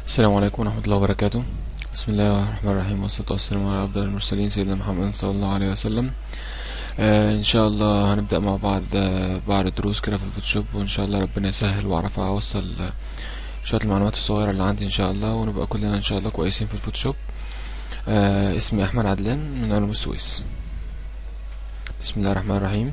السلام عليكم ورحمة الله وبركاته بسم الله الرحمن الرحيم والصلاة والسلام على أفضل المرسلين سيدنا محمد صلى الله عليه وسلم آه إن شاء الله هنبدأ مع بعض آه بعض دروس كده في الفوتوشوب وإن شاء الله ربنا يسهل وأعرف أوصل آه شوية المعلومات الصغيرة اللي عندي إن شاء الله ونبقى كلنا إن شاء الله كويسين في الفوتوشوب آه اسمي أحمد عدلان من علوم السويس بسم الله الرحمن الرحيم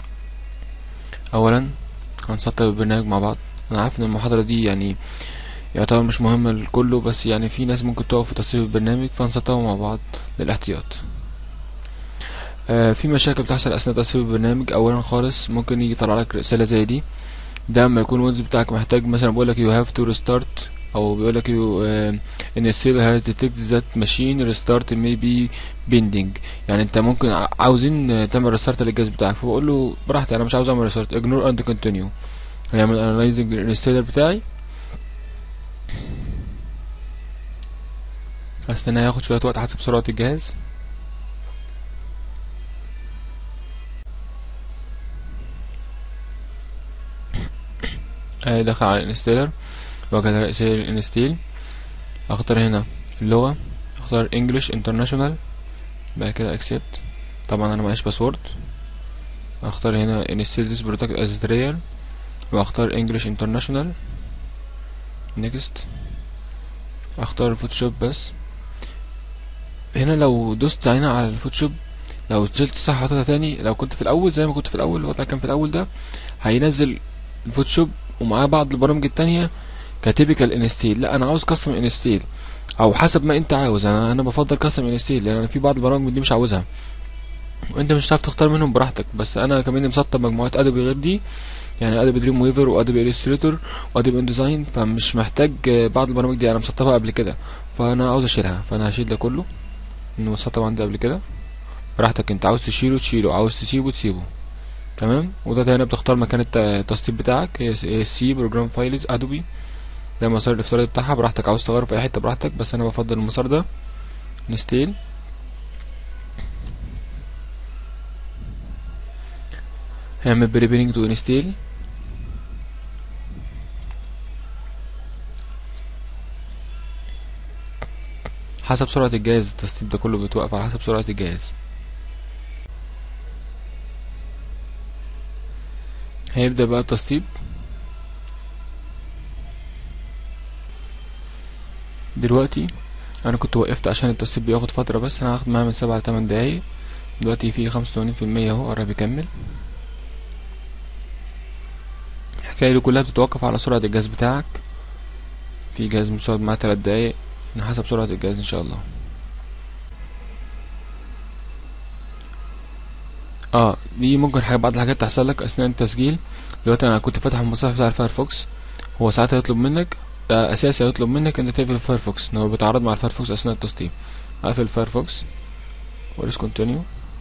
أولا هنسطب البرنامج مع بعض أنا عارف إن المحاضرة دي يعني يعتبر مش مهم لكله بس يعني في ناس ممكن تقف في تصوير البرنامج فنسطبه مع بعض للاحتياط آه في مشاكل بتحصل اثناء تصوير البرنامج اولا خالص ممكن يجي يطلع لك رساله زي دي ده اما يكون الويندوز بتاعك محتاج مثلا بيقول لك you have to restart او بيقول لك you uh, in still has detected that machine restart may be pending يعني انت ممكن عاوزين تعمل ريستارت للجهاز بتاعك فبقول له براحتي انا مش عاوز اعمل ريستارت ignore and continue هيعمل analyzing الريستيلر بتاعي هستناه ياخد شوية وقت حسب سرعة الجهاز ادي دخل على الانستيلر وجد رئيسية الانستيل اختار هنا اللغة اختار انجلش انترناشونال بعد كده اكسبت طبعا انا معيش باسورد اختار هنا انستيل ذيس برودكت از تريال واختار انجلش انترناشونال نيكست اختار الفوتوشوب بس هنا لو دوست هنا على الفوتوشوب لو شلت صح حطيتها تاني لو كنت في الاول زي ما كنت في الاول الوضع كان في الاول ده هينزل الفوتوشوب ومعاه بعض البرامج التانية كتيبيكال انستيل لا انا عاوز كاستم انستيل او حسب ما انت عاوز انا انا بفضل كاستم انستيل لان انا في بعض البرامج دي مش عاوزها وانت مش هتعرف تختار منهم براحتك بس انا كمان مسطب مجموعات ادبي غير دي يعني ادوبي دريم ويفر وادوبي الستريتور وادوبي انديزاين فمش محتاج بعض البرامج دي انا مسطبها قبل كده فانا عاوز اشيلها فانا هشيل ده كله انه مسطب عندي قبل كده براحتك انت عاوز تشيله تشيله عاوز تسيبه تسيبه تمام وده هنا بتختار مكان التسطيب بتاعك هي سي بروجرام فايلز ادوبي ده المسار الافتراضي بتاعها براحتك عاوز تغيره في اي حته براحتك بس انا بفضل المسار ده نستيل هعمل بريبيرنج تو انستيل حسب سرعة الجهاز التسطيب ده كله بيتوقف على حسب سرعة الجهاز هيبدأ بقى التسطيب دلوقتي انا كنت وقفت عشان التسطيب بياخد فترة بس انا هاخد معاه من سبعة لتمن دقايق دلوقتي فيه خمسة وتمانين في المية اهو قرب يكمل الحكاية دي كلها بتتوقف على سرعة الجهاز بتاعك في جهاز مساعد معاه تلات دقايق حسب سرعة الجهاز ان شاء الله اه دي ممكن حاجة بعض الحاجات تحصل لك اثناء التسجيل دلوقتي انا كنت فاتح المتصفح بتاع الفايرفوكس هو ساعتها هيطلب منك آه اساسي هيطلب منك انت تقفل الفايرفوكس ان هو بيتعارض مع الفايرفوكس اثناء التسطيب اقفل الفايرفوكس وليس كونتينيو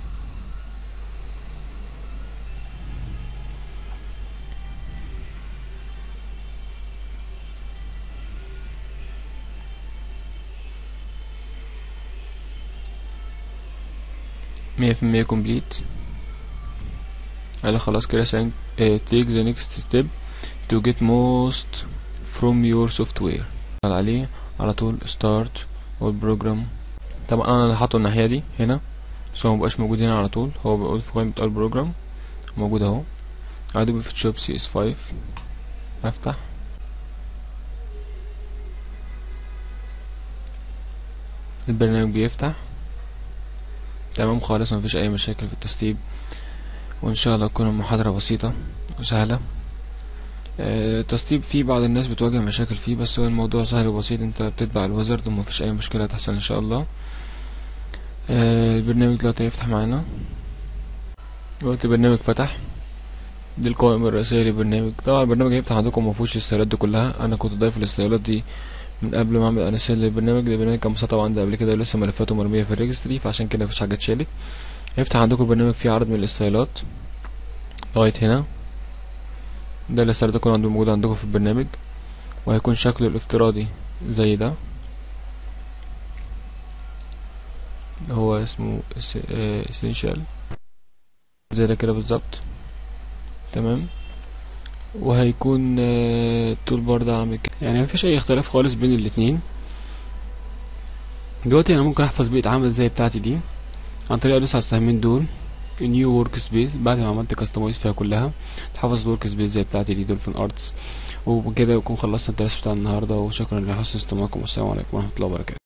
مية في المية كومبليت قال خلاص كده سانك take the next step to get most from your software عليه على طول start والبروجرام طبعا انا اللي حاطه الناحية دي هنا بس هو مبقاش موجود هنا على طول هو بيقول في قائمة البروجرام موجود اهو ادوبي فوتوشوب سي اس 5 افتح البرنامج بيفتح تمام خالص مفيش اي مشاكل في التسطيب وان شاء الله تكون المحاضرة بسيطة وسهلة أه التسطيب فيه بعض الناس بتواجه مشاكل فيه بس هو الموضوع سهل وبسيط انت بتتبع الويزرد ومفيش اي مشكلة تحصل ان شاء الله أه البرنامج دلوقتي هيفتح معانا دلوقتي البرنامج فتح دي القائمة الرئيسية للبرنامج طبعا البرنامج هيفتح عندكم مفهوش الاستايلات دي كلها انا كنت ضايف الاستايلات دي من قبل ما اعمل انستال للبرنامج البرنامج كان مسطب عندي قبل كده ولسه ملفاته مرميه في الريجستري فعشان كده مفيش حاجه اتشالت هيفتح عندكم البرنامج فيه عرض من الاستايلات لغايه هنا ده الاستايل ده يكون موجود عندكم في البرنامج وهيكون شكله الافتراضي زي ده هو اسمه اسينشال زي ده كده بالظبط تمام وهيكون آه، الطول برضه عامل كده يعني مفيش اي اختلاف خالص بين الاتنين دلوقتي انا ممكن احفظ بيئة عمل زي بتاعتي دي عن طريق ادوس على السهمين دول نيو ورك سبيس بعد ما عملت كاستمايز فيها كلها تحفظ الورك سبيس زي بتاعتي دي دولفين ارتس وبكده يكون خلصنا الدرس بتاع النهارده وشكرا لحسن استماعكم والسلام عليكم ورحمه الله وبركاته